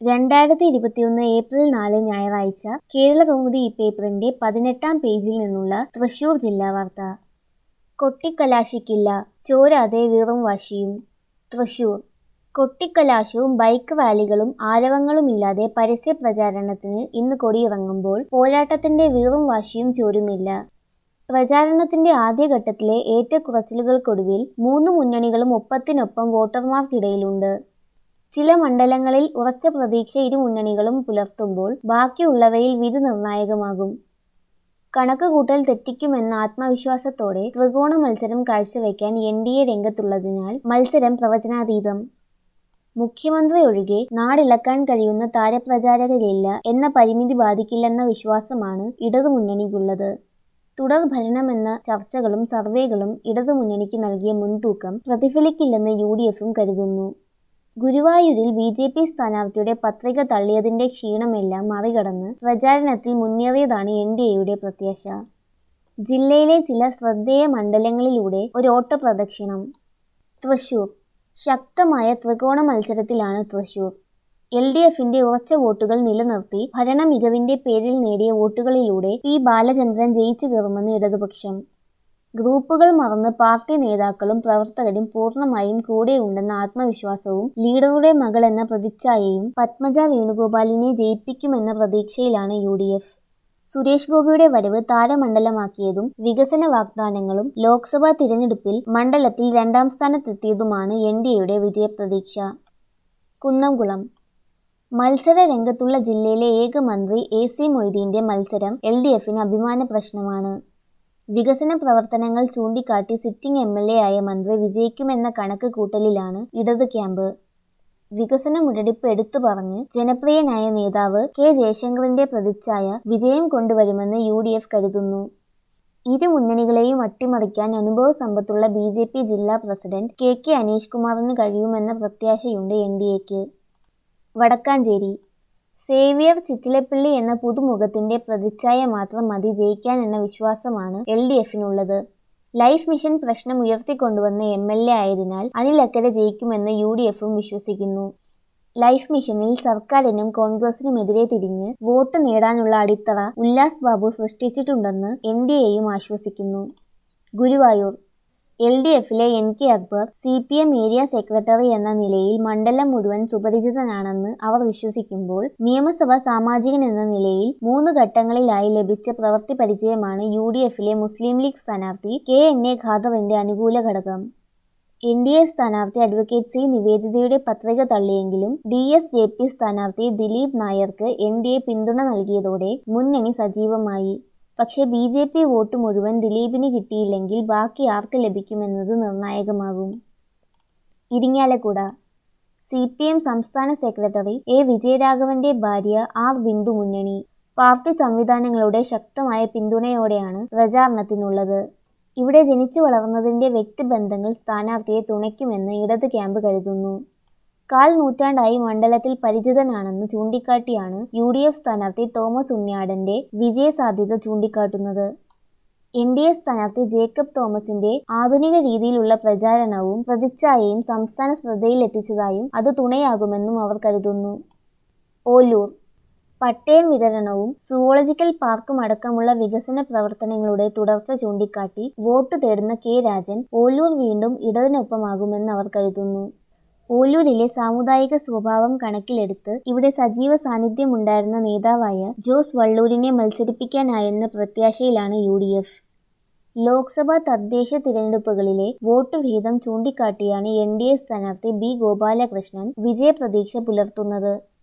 രണ്ടായിരത്തി ഇരുപത്തിയൊന്ന് ഏപ്രിൽ നാല് ഞായറാഴ്ച കേരളകൗമുദി ഈ പേപ്പറിന്റെ പതിനെട്ടാം പേജിൽ നിന്നുള്ള തൃശൂർ ജില്ലാ വാർത്ത കൊട്ടിക്കലാശിക്കില്ല ചോരാതെ വീറും വാശിയും തൃശൂർ കൊട്ടിക്കലാശവും ബൈക്ക് റാലികളും ആരവങ്ങളുമില്ലാതെ പരസ്യ പ്രചാരണത്തിന് ഇന്ന് കൊടിയിറങ്ങുമ്പോൾ പോരാട്ടത്തിന്റെ വീറും വാശിയും ചോരുന്നില്ല പ്രചാരണത്തിന്റെ ആദ്യഘട്ടത്തിലെ ഏറ്റക്കുറച്ചിലുകൾക്കൊടുവിൽ മൂന്ന് മുന്നണികളും ഒപ്പത്തിനൊപ്പം വോട്ടർമാർക്കിടയിലുണ്ട് ചില മണ്ഡലങ്ങളിൽ ഉറച്ച പ്രതീക്ഷ ഇരു മുന്നണികളും പുലർത്തുമ്പോൾ ബാക്കിയുള്ളവയിൽ വിധി നിർണായകമാകും കണക്കുകൂട്ടൽ തെറ്റിക്കുമെന്ന ആത്മവിശ്വാസത്തോടെ ത്രികോണ മത്സരം കാഴ്ചവെക്കാൻ എൻ ഡി എ രംഗത്തുള്ളതിനാൽ മത്സരം പ്രവചനാതീതം മുഖ്യമന്ത്രി ഒഴികെ നാടിളക്കാൻ കഴിയുന്ന താരപ്രചാരകരില്ല എന്ന പരിമിതി ബാധിക്കില്ലെന്ന വിശ്വാസമാണ് ഇടതുമുന്നണിക്കുള്ളത് തുടർ ഭരണമെന്ന ചർച്ചകളും സർവേകളും ഇടതുമുന്നണിക്ക് നൽകിയ മുൻതൂക്കം പ്രതിഫലിക്കില്ലെന്ന് യു ഡി എഫും കരുതുന്നു ഗുരുവായൂരിൽ ബി ജെ പി സ്ഥാനാർത്ഥിയുടെ പത്രിക തള്ളിയതിന്റെ ക്ഷീണമെല്ലാം മറികടന്ന് പ്രചാരണത്തിൽ മുന്നേറിയതാണ് എൻ ഡി എയുടെ പ്രത്യാശ ജില്ലയിലെ ചില ശ്രദ്ധേയ മണ്ഡലങ്ങളിലൂടെ ഒരു ഓട്ടപ്രദക്ഷിണം തൃശൂർ ശക്തമായ ത്രികോണ മത്സരത്തിലാണ് തൃശൂർ എൽ ഡി എഫിന്റെ ഉറച്ച വോട്ടുകൾ നിലനിർത്തി ഭരണ മികവിന്റെ പേരിൽ നേടിയ വോട്ടുകളിലൂടെ പി ബാലചന്ദ്രൻ ജയിച്ചു കയറുമെന്ന് ഇടതുപക്ഷം ഗ്രൂപ്പുകൾ മറന്ന് പാർട്ടി നേതാക്കളും പ്രവർത്തകരും പൂർണ്ണമായും കൂടെയുണ്ടെന്ന ആത്മവിശ്വാസവും ലീഡറുടെ മകൾ എന്ന പ്രതിച്ഛായയും പത്മജ വേണുഗോപാലിനെ ജയിപ്പിക്കുമെന്ന പ്രതീക്ഷയിലാണ് യു ഡി എഫ് സുരേഷ് ഗോപിയുടെ വരവ് താരമണ്ഡലമാക്കിയതും വികസന വാഗ്ദാനങ്ങളും ലോക്സഭാ തിരഞ്ഞെടുപ്പിൽ മണ്ഡലത്തിൽ രണ്ടാം സ്ഥാനത്തെത്തിയതുമാണ് എൻ ഡി എയുടെ വിജയപ്രതീക്ഷ കുന്നംകുളം മത്സര രംഗത്തുള്ള ജില്ലയിലെ ഏക മന്ത്രി എ സി മൊയ്തീന്റെ മത്സരം എൽ ഡി എഫിന് അഭിമാന പ്രശ്നമാണ് വികസന പ്രവർത്തനങ്ങൾ ചൂണ്ടിക്കാട്ടി സിറ്റിംഗ് എം എൽ എ ആയ മന്ത്രി വിജയിക്കുമെന്ന കണക്ക് കൂട്ടലിലാണ് ഇടത് ക്യാമ്പ് വികസന മുരടിപ്പ് എടുത്തു പറഞ്ഞ് ജനപ്രിയനായ നേതാവ് കെ ജയശങ്കറിന്റെ പ്രതിച്ഛായ വിജയം കൊണ്ടുവരുമെന്ന് യു ഡി എഫ് കരുതുന്നു ഇരു മുന്നണികളെയും അട്ടിമറിക്കാൻ അനുഭവ സമ്പത്തുള്ള ബി ജെ പി ജില്ലാ പ്രസിഡന്റ് കെ കെ അനീഷ് കുമാറിന് കഴിയുമെന്ന പ്രത്യാശയുണ്ട് എൻ ഡി എക്ക് വടക്കാഞ്ചേരി സേവിയർ ചിറ്റിലപ്പള്ളി എന്ന പുതുമുഖത്തിന്റെ പ്രതിച്ഛായ മാത്രം മതി ജയിക്കാൻ എന്ന വിശ്വാസമാണ് എൽ ഡി എഫിനുള്ളത് ലൈഫ് മിഷൻ പ്രശ്നം ഉയർത്തിക്കൊണ്ടുവന്ന എം എൽ എ ആയതിനാൽ അനിലക്കര ജയിക്കുമെന്ന് യു ഡി എഫും വിശ്വസിക്കുന്നു ലൈഫ് മിഷനിൽ സർക്കാരിനും കോൺഗ്രസിനുമെതിരെ തിരിഞ്ഞ് വോട്ട് നേടാനുള്ള അടിത്തറ ഉല്ലാസ് ബാബു സൃഷ്ടിച്ചിട്ടുണ്ടെന്ന് എൻ ഡി എയും ആശ്വസിക്കുന്നു ഗുരുവായൂർ എൽ ഡി എഫിലെ N K Akbar C P M area secretary എന്ന നിലയിൽ മണ്ഡലം മുഴുവൻ സുപരിചിതനാണെന്ന് അവർ വിശ്വസിക്കുമ്പോൾ നിയമസഭ സാമാജികൻ എന്ന നിലയിൽ മൂന്ന് ഘട്ടങ്ങളിലായി ലഭിച്ച പ്രവൃത്തി പരിചയമാണ് യു ഡി എഫിലെ മുസ്ലിം ലീഗ് സ്ഥാനാർത്ഥി കെ എൻ എ ഖാദറിന്റെ അനുകൂല ഘടകം എൻ ഡി എ സ്ഥാനാർത്ഥി അഡ്വക്കേറ്റ് സി നിവേദിതയുടെ പത്രിക തള്ളിയെങ്കിലും ഡി എസ് ജെ പി സ്ഥാനാർത്ഥി ദിലീപ് നായർക്ക് എൻ ഡി എ പിന്തുണ നൽകിയതോടെ മുന്നണി സജീവമായി പക്ഷേ ബി ജെ പി വോട്ട് മുഴുവൻ ദിലീപിന് കിട്ടിയില്ലെങ്കിൽ ബാക്കി ആർക്ക് ലഭിക്കുമെന്നത് നിർണായകമാകും ഇരിങ്ങാലക്കുട സി പി എം സംസ്ഥാന സെക്രട്ടറി എ വിജയരാഘവന്റെ ഭാര്യ ആർ ബിന്ദു മുന്നണി പാർട്ടി സംവിധാനങ്ങളുടെ ശക്തമായ പിന്തുണയോടെയാണ് പ്രചാരണത്തിനുള്ളത് ഇവിടെ ജനിച്ചു വളർന്നതിന്റെ വ്യക്തിബന്ധങ്ങൾ സ്ഥാനാർത്ഥിയെ തുണയ്ക്കുമെന്ന് ഇടത് ക്യാമ്പ് കരുതുന്നു കാൽ നൂറ്റാണ്ടായി മണ്ഡലത്തിൽ പരിചിതനാണെന്ന് ചൂണ്ടിക്കാട്ടിയാണ് യു ഡി എഫ് സ്ഥാനാർത്ഥി തോമസ് ഉണ്ണിയാടന്റെ വിജയസാധ്യത ചൂണ്ടിക്കാട്ടുന്നത് എൻ ഡി എ സ്ഥാനാർത്ഥി ജേക്കബ് തോമസിന്റെ ആധുനിക രീതിയിലുള്ള പ്രചാരണവും പ്രതിച്ഛായയും സംസ്ഥാന ശ്രദ്ധയിലെത്തിച്ചതായും അത് തുണയാകുമെന്നും അവർ കരുതുന്നു ഓലൂർ പട്ടയം വിതരണവും സുവോളജിക്കൽ പാർക്കും അടക്കമുള്ള വികസന പ്രവർത്തനങ്ങളുടെ തുടർച്ച ചൂണ്ടിക്കാട്ടി വോട്ട് തേടുന്ന കെ രാജൻ ഓലൂർ വീണ്ടും ഇടതിനൊപ്പമാകുമെന്ന് അവർ കരുതുന്നു ഓലൂരിലെ സാമുദായിക സ്വഭാവം കണക്കിലെടുത്ത് ഇവിടെ സജീവ സാന്നിധ്യമുണ്ടായിരുന്ന നേതാവായ ജോസ് വള്ളൂരിനെ മത്സരിപ്പിക്കാനായെന്ന പ്രത്യാശയിലാണ് യു ഡി എഫ് ലോക്സഭാ തദ്ദേശ തിരഞ്ഞെടുപ്പുകളിലെ വോട്ട് വിഹിതം ചൂണ്ടിക്കാട്ടിയാണ് എൻ ഡി എ സ്ഥാനാർത്ഥി ബി ഗോപാലകൃഷ്ണൻ വിജയപ്രതീക്ഷ പുലർത്തുന്നത്